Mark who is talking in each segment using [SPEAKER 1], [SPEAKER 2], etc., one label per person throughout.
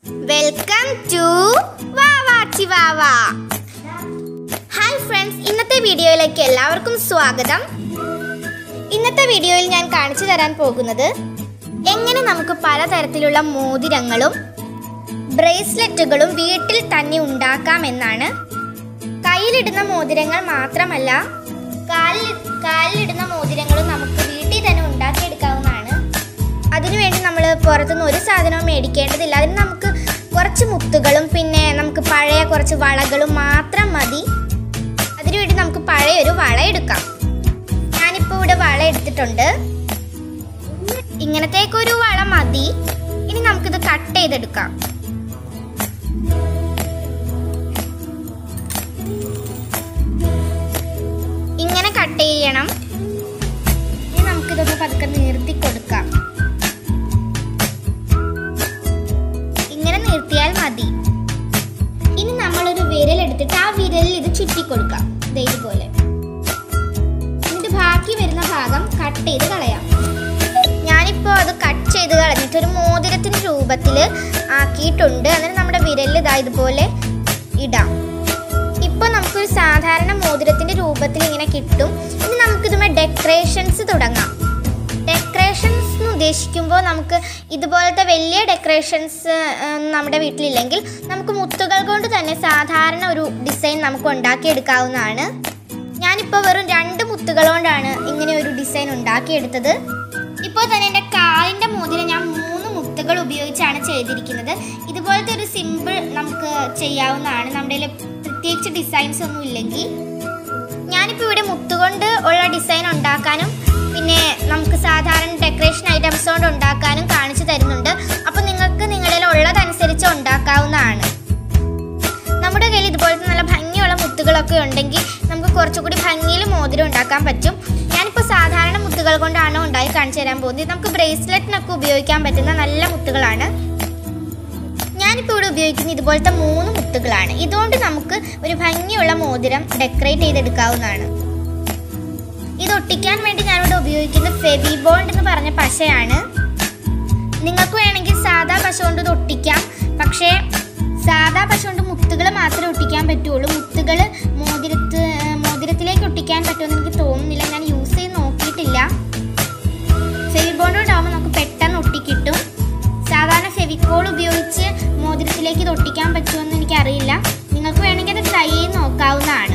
[SPEAKER 1] welcome to വാവാച്ചി വാവാ hi friends ഇന്നത്തെ വീഡിയോയിലേക്ക് എല്ലാവർക്കും സ്വാഗതം ഇന്നത്തെ വീഡിയോയിൽ ഞാൻ കാണിച്ചു തരാൻ പോകുന്നത് എങ്ങനെ നമുക്ക് പലതരത്തിലുള്ള മോതിരങ്ങളും ബ്രേസ്ലെറ്റുകളും വീട്ടിൽ തന്നെ ഉണ്ടാക്കാം എന്നാണ് കയ്യിലിടുന്ന മോതിരങ്ങൾ മാത്രമല്ല കാലിൽ കാലിലിടുന്ന മോതിരങ്ങളും നമുക്ക് വീട്ടിൽ തന്നെ ഉണ്ടാക്കിയെടുക്കാവുന്നതാണ് അതിനുവേണ്ടി നമ്മൾ പുറത്തുനിന്ന് ഒരു സാധനവും മേടിക്കേണ്ടതില്ല അതിന് നമുക്ക് കുറച്ച് മുത്തുകളും പിന്നെ നമുക്ക് പഴയ കുറച്ച് വളകളും മാത്രം മതി അതിനുവേണ്ടി നമുക്ക് പഴയ ഒരു വള എടുക്കാം ഞാനിപ്പോൾ ഇവിടെ വള എടുത്തിട്ടുണ്ട് ഇങ്ങനത്തേക്കൊരു വള മതി ഇനി നമുക്കിത് കട്ട് ചെയ്തെടുക്കാം ഇങ്ങനെ കട്ട് ചെയ്യണം ഇനി നമുക്കിതൊന്ന് പതുക്കെ നീർത്തി കൊടുക്കാം ഇങ്ങനെ നീർത്തിയാൽ മതി ഇനി നമ്മളൊരു വിരൽ എടുത്തിട്ട് ആ വിരലിൽ ഇത് ചുറ്റി കൊടുക്കാം ദേ ഇതുപോലെ എന്നിട്ട് ബാക്കി വരുന്ന ഭാഗം കട്ട് ചെയ്ത് കളയാം ഞാനിപ്പോൾ അത് കട്ട് ചെയ്ത് കളഞ്ഞിട്ട് ഒരു മോതിരത്തിന്റെ രൂപത്തിൽ ആക്കിയിട്ടുണ്ട് എന്നിട്ട് നമ്മുടെ വിരലിൽ ഇതാ ഇതുപോലെ ഇടാം ഇപ്പോൾ നമുക്കൊരു സാധാരണ മോതിരത്തിന്റെ രൂപത്തിൽ ഇങ്ങനെ കിട്ടും ഇനി നമുക്കിതുമേ ഡെക്കറേഷൻസ് തുടങ്ങാം ഡെക്കറേഷൻസ് എന്ന് ഉദ്ദേശിക്കുമ്പോൾ നമുക്ക് ഇതുപോലത്തെ വലിയ ഡെക്കറേഷൻസ് നമ്മുടെ വീട്ടിലില്ലെങ്കിൽ നമുക്ക് മുത്തുകൾ കൊണ്ട് തന്നെ സാധാരണ ഒരു ഡിസൈൻ നമുക്ക് ഉണ്ടാക്കിയെടുക്കാവുന്നതാണ് ഞാനിപ്പോൾ വെറും രണ്ട് മുത്തുകൾ കൊണ്ടാണ് ഇങ്ങനെ ഒരു ഡിസൈൻ ഉണ്ടാക്കിയെടുത്തത് ഇപ്പോൾ തന്നെ എൻ്റെ കാലിൻ്റെ മോതിരം ഞാൻ മൂന്ന് മുത്തുകൾ ഉപയോഗിച്ചാണ് ചെയ്തിരിക്കുന്നത് ഇതുപോലത്തെ ഒരു സിമ്പിൾ നമുക്ക് ചെയ്യാവുന്നതാണ് നമ്മുടെ കയ്യിൽ പ്രത്യേകിച്ച് ഡിസൈൻസ് ഒന്നും ഇല്ലെങ്കിൽ ഞാനിപ്പോൾ ഇവിടെ മുത്തുകൊണ്ട് ഉള്ള ഡിസൈൻ ഉണ്ടാക്കാനും പിന്നെ നമുക്ക് സാധാരണ ഡെക്കറേഷൻ ഐറ്റംസ് കൊണ്ട് ഉണ്ടാക്കാനും കാണിച്ചു തരുന്നുണ്ട് അപ്പോൾ നിങ്ങൾക്ക് നിങ്ങളിൽ ഉള്ളതനുസരിച്ച് ഉണ്ടാക്കാവുന്നതാണ് നമ്മുടെ കയ്യിൽ ഇതുപോലത്തെ നല്ല ഭംഗിയുള്ള മുത്തുകളൊക്കെ ഉണ്ടെങ്കിൽ നമുക്ക് കുറച്ചുകൂടി ഭംഗിയിൽ മോതിരം ഉണ്ടാക്കാൻ പറ്റും ഞാനിപ്പോൾ സാധാരണ മുത്തുകൾ കൊണ്ടാണ് ഉണ്ടാക്കി കാണിച്ചു തരാൻ പോകുന്നത് ഇത് നമുക്ക് ബ്രേസ്ലെറ്റിനൊക്കെ ഉപയോഗിക്കാൻ പറ്റുന്ന നല്ല മുത്തുകളാണ് ഞാനിപ്പോൾ ഇവിടെ ഉപയോഗിക്കുന്ന ഇതുപോലത്തെ മൂന്ന് മുത്തുകളാണ് ഇതുകൊണ്ട് നമുക്ക് ഒരു ഭംഗിയുള്ള മോതിരം ഡെക്കറേറ്റ് ചെയ്തെടുക്കാവുന്നതാണ് ഇത് ഒട്ടിക്കാൻ വേണ്ടി ഞാനിവിടെ ഉപയോഗിക്കുന്നത് ഫെവി ബോണ്ട് എന്ന് പറഞ്ഞ പശയാണ് നിങ്ങൾക്ക് വേണമെങ്കിൽ സാധാ പശ കൊണ്ട് ഇത് ഒട്ടിക്കാം പക്ഷേ സാധാ പശ കൊണ്ട് മുത്തുകൾ മാത്രമേ ഒട്ടിക്കാൻ പറ്റുള്ളൂ മുത്തുകൾ മോതിരത്ത് മോതിരത്തിലേക്ക് ഒട്ടിക്കാൻ പറ്റുമെന്ന് എനിക്ക് തോന്നുന്നില്ല ഞാൻ യൂസ് ചെയ്ത് നോക്കിയിട്ടില്ല ഫെവി ബോണ്ട് കൊണ്ടാകുമ്പോൾ നമുക്ക് പെട്ടെന്ന് ഒട്ടിക്കിട്ടും സാധാരണ ഫെവിക്കോൾ ഉപയോഗിച്ച് മോതിരത്തിലേക്ക് ഇത് ഒട്ടിക്കാൻ പറ്റുമെന്ന് എനിക്കറിയില്ല നിങ്ങൾക്ക് വേണമെങ്കിൽ അത് ട്രൈ ചെയ്ത് നോക്കാവുന്നതാണ്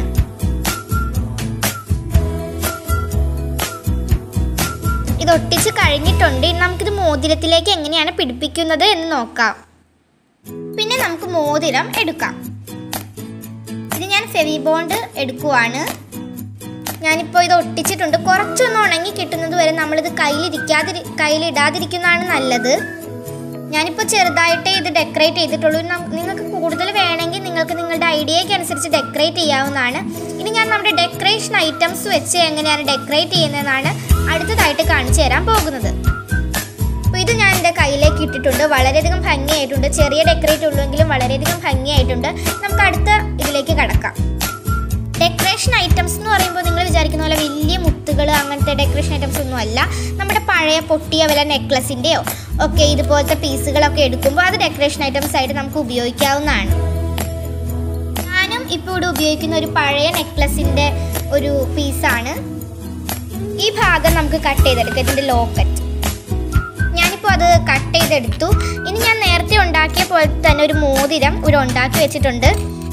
[SPEAKER 1] ഇത് ഒട്ടിച്ച് കഴിഞ്ഞിട്ടുണ്ട് ഇനി നമുക്കിത് മോതിരത്തിലേക്ക് എങ്ങനെയാണ് പിടിപ്പിക്കുന്നത് എന്ന് നോക്കാം പിന്നെ നമുക്ക് മോതിരം എടുക്കാം ഇത് ഞാൻ ഫെവി ബോണ്ട് എടുക്കുവാണ് ഞാനിപ്പോൾ ഇത് ഒട്ടിച്ചിട്ടുണ്ട് കുറച്ചൊന്ന് ഉണങ്ങി കിട്ടുന്നത് വരെ നമ്മളിത് കയ്യിലിരിക്കാതിരി കയ്യിലിടാതിരിക്കുന്നതാണ് നല്ലത് ഞാനിപ്പോൾ ചെറുതായിട്ടേ ഇത് ഡെക്കറേറ്റ് ചെയ്തിട്ടുള്ളൂ നം- നിങ്ങൾക്ക് കൂടുതൽ വേണമെങ്കിൽ നിങ്ങൾക്ക് നിങ്ങളുടെ ഐഡിയയ്ക്ക് അനുസരിച്ച് ഡെക്കറേറ്റ് ചെയ്യാവുന്നതാണ് ഇനി ഞാൻ നമ്മുടെ ഡെക്കറേഷൻ ഐറ്റംസ് വെച്ച് എങ്ങനെയാണ് ഡെക്കറേറ്റ് ചെയ്യുന്നതെന്നാണ് അടുത്തതായിട്ട് കാണിച്ചു തരാൻ പോകുന്നത് അപ്പോൾ ഇത് ഞാൻ എൻ്റെ കയ്യിലേക്ക് ഇട്ടിട്ടുണ്ട് വളരെയധികം ഭംഗിയായിട്ടുണ്ട് ചെറിയ ഡെക്കറേറ്റ് ഉള്ളുവെങ്കിലും വളരെയധികം ഭംഗിയായിട്ടുണ്ട് നമുക്ക് അടുത്ത ഇതിലേക്ക് കടക്കാം ഡെക്കറേഷൻ ഐറ്റംസ് എന്ന് പറയുമ്പോൾ നിങ്ങൾ വിചാരിക്കുന്ന പോലെ വലിയ മുത്തുകൾ അങ്ങനത്തെ ഡെക്കറേഷൻ ഐറ്റംസ് ഒന്നും അല്ല നമ്മുടെ പഴയ പൊട്ടിയ വല്ല നെക്ലസിൻ്റെയോ ഒക്കെ ഇതുപോലത്തെ പീസുകളൊക്കെ എടുക്കുമ്പോൾ അത് ഡെക്കറേഷൻ ഐറ്റംസ് ആയിട്ട് നമുക്ക് ഉപയോഗിക്കാവുന്നതാണ് ഞാനും ഇപ്പോൾ ഇവിടെ ഉപയോഗിക്കുന്ന ഒരു പഴയ നെക്ലസിൻ്റെ ഒരു പീസാണ് ഈ ഭാഗം നമുക്ക് കട്ട് ചെയ്തെടുക്കാം ഇതിൻ്റെ ലോക്കറ്റ് ഞാനിപ്പോൾ അത് കട്ട് ചെയ്തെടുത്തു ഇനി ഞാൻ നേരത്തെ ഉണ്ടാക്കിയ പോലെ തന്നെ ഒരു മോതിരം ഇവിടെ ഉണ്ടാക്കി വെച്ചിട്ടുണ്ട്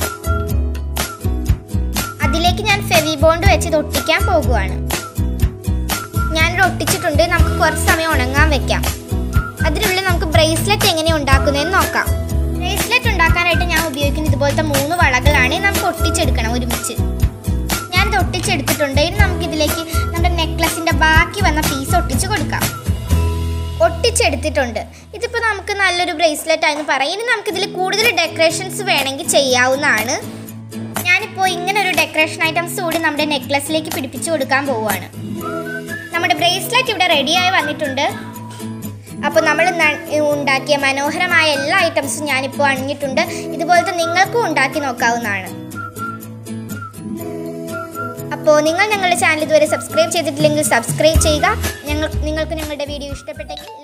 [SPEAKER 1] അതിലേക്ക് ഞാൻ ഫെവി ബോണ്ട് വെച്ച് ഇത് ഒട്ടിക്കാൻ പോകുവാണ് ഞാനിത് ഒട്ടിച്ചിട്ടുണ്ട് നമുക്ക് കുറച്ച് സമയം ഉണങ്ങാൻ വെക്കാം അതിനുള്ളിൽ നമുക്ക് ബ്രേസ്ലെറ്റ് എങ്ങനെ ഉണ്ടാക്കുന്നതെന്ന് നോക്കാം ബ്രേസ്ലെറ്റ് ഉണ്ടാക്കാനായിട്ട് ഞാൻ ഉപയോഗിക്കുന്ന ഇതുപോലത്തെ മൂന്ന് വളകളാണ് ഇത് നമുക്ക് ഒട്ടിച്ചെടുക്കണം ഒരുമിച്ച് ഞാനിത് ഒട്ടിച്ചെടുത്തിട്ടുണ്ട് ഇനി നമുക്ക് ഇതിലേക്ക് നമ്മുടെ നെക്ലസിൻ്റെ ബാക്കി വന്ന പീസ് ഒട്ടിച്ച് കൊടുക്കാം ഒട്ടിച്ചെടുത്തിട്ടുണ്ട് ഇതിപ്പോൾ നമുക്ക് നല്ലൊരു ബ്രേസ്ലെറ്റ് ആയെന്ന് പറയാം ഇനി നമുക്കിതിൽ കൂടുതൽ ഡെക്കറേഷൻസ് വേണമെങ്കിൽ ചെയ്യാവുന്നതാണ് ഞാനിപ്പോൾ ഇങ്ങനെ ഒരു ഡെക്കറേഷൻ ഐറ്റംസ് കൂടി നമ്മുടെ നെക്ലസിലേക്ക് പിടിപ്പിച്ചു കൊടുക്കാൻ പോവുകയാണ് നമ്മുടെ ബ്രേസ്ലെറ്റ് ഇവിടെ റെഡിയായി വന്നിട്ടുണ്ട് അപ്പോൾ നമ്മൾ ന- ഉണ്ടാക്കിയ മനോഹരമായ എല്ലാ ഐറ്റംസും ഞാനിപ്പോൾ അണിഞ്ഞിട്ടുണ്ട് ഇതുപോലത്തെ നിങ്ങൾക്കും ഉണ്ടാക്കി നോക്കാവുന്നതാണ് അപ്പോൾ നിങ്ങൾ ഞങ്ങളുടെ ചാനൽ ഇതുവരെ സബ്സ്ക്രൈബ് ചെയ്തിട്ടില്ലെങ്കിൽ സബ്സ്ക്രൈബ് ചെയ്യുക ഞങ്ങൾ നിങ്ങൾക്ക് ഞങ്ങളുടെ വീഡിയോ ഇഷ്ടപ്പെട്ടെങ്കിൽ